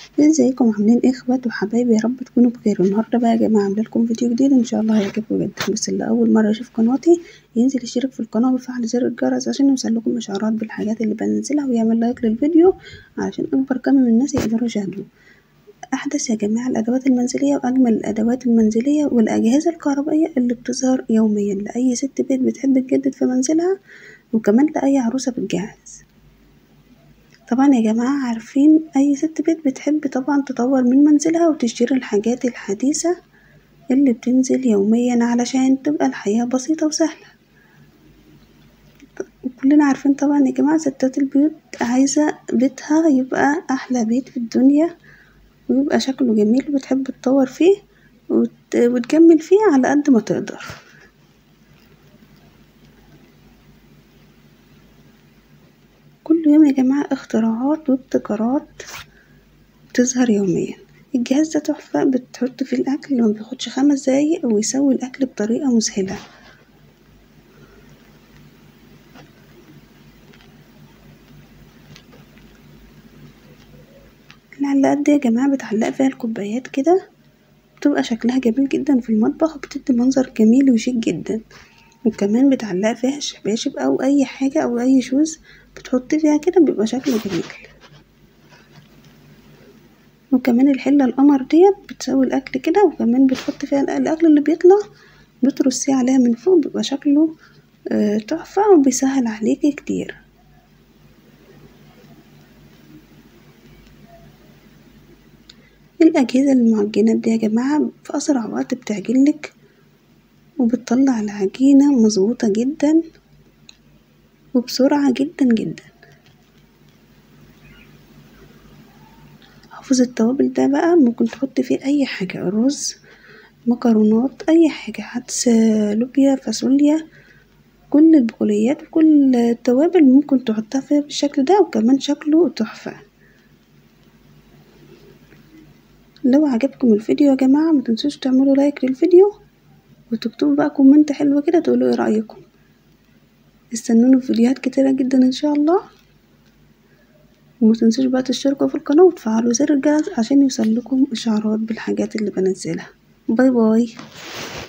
ازيكم عاملين ايه اخوات وحبايبي يا رب تكونوا بخير النهارده بقى يا جماعه عامله لكم فيديو جديد ان شاء الله هيعجبكم جدا بس اللي اول مره يشوف قناتي ينزل يشترك في القناه ويفعل زر الجرس عشان يوصلكم اشعارات بالحاجات اللي بنزلها ويعمل لايك للفيديو علشان اكبر كم من الناس يقدروا يشاهدوه احدث يا جماعه الادوات المنزليه واجمل الادوات المنزليه والاجهزه الكهربائيه اللي بتظهر يوميا لاي ست بيت بتحب تجدد في منزلها وكمان لاي عروسه بتجهز طبعا يا جماعة عارفين أي ست بيت بتحب طبعا تطور من منزلها وتشتري الحاجات الحديثة اللي بتنزل يوميا علشان تبقى الحياة بسيطة وسهلة كلنا عارفين طبعا يا جماعة ستات البيوت عايزة بيتها يبقى أحلى بيت في الدنيا ويبقى شكله جميل وبتحب تطور فيه وتجمل فيه على قد ما تقدر كل يوم يا جماعة اختراعات وابتكارات بتظهر يوميا الجهاز ده تحفة بتحط فيه الأكل ما بياخدش خمس دقايق ويسوي الأكل بطريقة مذهلة العلاقات دي يا جماعة بتعلق فيها الكوبايات كده بتبقى شكلها جميل جدا في المطبخ وبتدي منظر جميل وشيك جدا وكمان بتعلق فيها الشباشب أو أي حاجة أو أي شوز بتحطي فيها كده بيبقى شكله جميل وكمان الحلة القمر ديت بتسوي الأكل كده وكمان بتحطي فيها الأكل اللي بيطلع بترصيه عليها من فوق بيبقى شكله تحفة وبيسهل عليكي كتير الأجهزة المعجنات دي يا جماعة في أسرع وقت بتعجنلك وبتطلع العجينة مظبوطة جدا وبسرعة جدا جدا حافظ التوابل ده بقى ممكن تحط فيه أي حاجة رز مكرونات أي حاجة عدس لوبيا فاصوليا كل البقوليات وكل التوابل ممكن تحطها فيها بالشكل ده وكمان شكله تحفة لو عجبكم الفيديو يا جماعة متنسوش تعملوا لايك للفيديو وتكتبوا بقى كومنت حلو كده تقولوا ايه رأيكم استنوني في فيديوهات كتيرة جدا ان شاء الله ومتنسوش بقى تشتركوا في القناة وتفعلوا زر الجرس عشان يوصلكم اشعارات بالحاجات اللي بنزلها باي باي